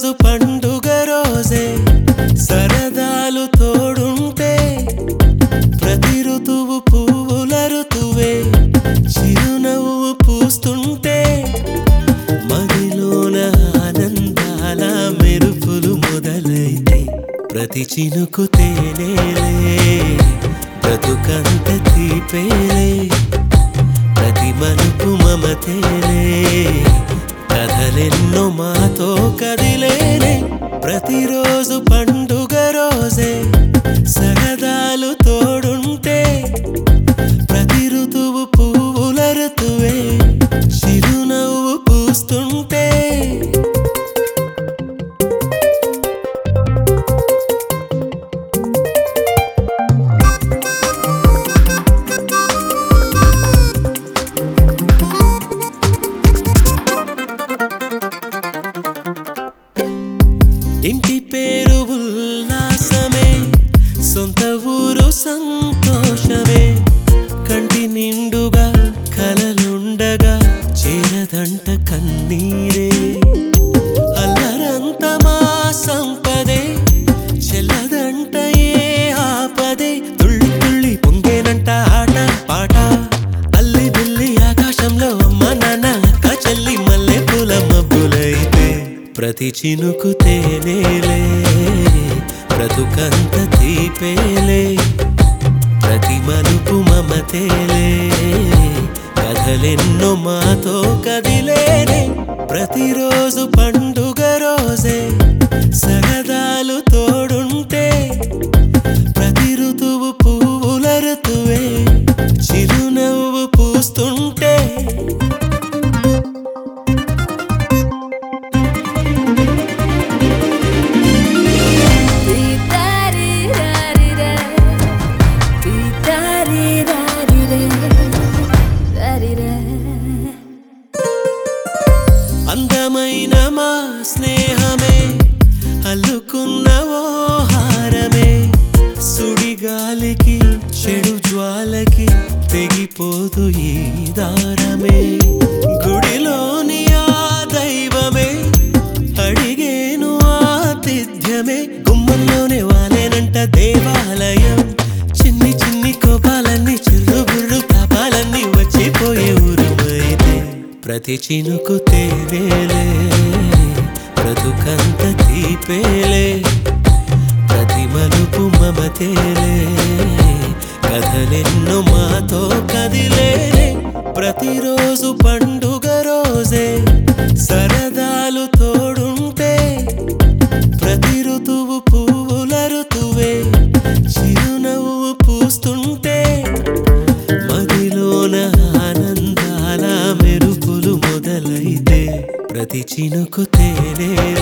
ప్రతిరోజు పండుగ రోజే సరదాలు తోడుంటే ప్రతి ఋతువు పువ్వుల ఋతువే చిరునవ్వు పూస్తుంటే మదిలోన ఆనందాల మెరుపులు మొదలైతే ప్రతి చినుకు తేనేలే బ్రతుకంత తీపేలే ప్రతి మలుపు మమతేలే కథలెన్నో మాతో కదిలేనే ప్రతిరోజు పండుగ రోజే సరదాలు తోడుంటే ప్రతి ఋతువు పువ్వుల ఋతువే చిరునవ్వు పూస్తుంటే ఇంటి పేరు ఉల్లాసమే సొంత ఊరు సంతోషమే కంటి నిండుగా కలలుండగా చేరదంట కన్నీరే అల్లరంత మా సంపదే చెల్లదంట ఏ ఆపదే తుళ్ళి తుళ్ళి పొంగేనంట ఆట పాట అల్లి బిల్లి ఆకాశంలో అమ్మ నాన్న అక్క చెల్లి మల్లె పూల మబ్బులైతే ప్రతి చినుకు తేనేలే బ్రతుకంత తీపేలే ప్రతి మలుపు మమతేలే కథలెన్నో మాతో కదిలేనే ప్రతిరోజు పండుగ రోజే సరదాలు తోడుంటే ప్రతి ఋతువు పువ్వుల ఋతువే చిరునవ్వు పూస్తుంటే అందమైన మా స్నేహమే అల్లుకున్న ఓ హారమే సుడిగాలికి చెడు జ్వాలకి తెగిపోదు ఈ దారమే గుడిలోని ఆ దైవమే అడిగేను ఆతిథ్యమే గుమ్మంలోనే వాలేనంట దేవాలయం చిన్ని చిన్ని కోపాలన్నీ చిర్రు బుర్రు పాపాలన్నీ వచ్చిపోయే ఊరుమైతే ప్రతి చినుకు తేనేలే బ్రతుకంత తీపేలే ప్రతి మలుపు మమతేలే కథలెన్నో మాతో కదిలేనే ప్రతిరోజు పండుగ రోజే సరదాలు తోడుంటే ప్రతి ఋతువు పువ్వుల ఋతువే చిరునవ్వు పూస్తుంటే మదిలోన ఆనందాల మెరుపులు మొదలైతే ప్రతి చినుకు తేనే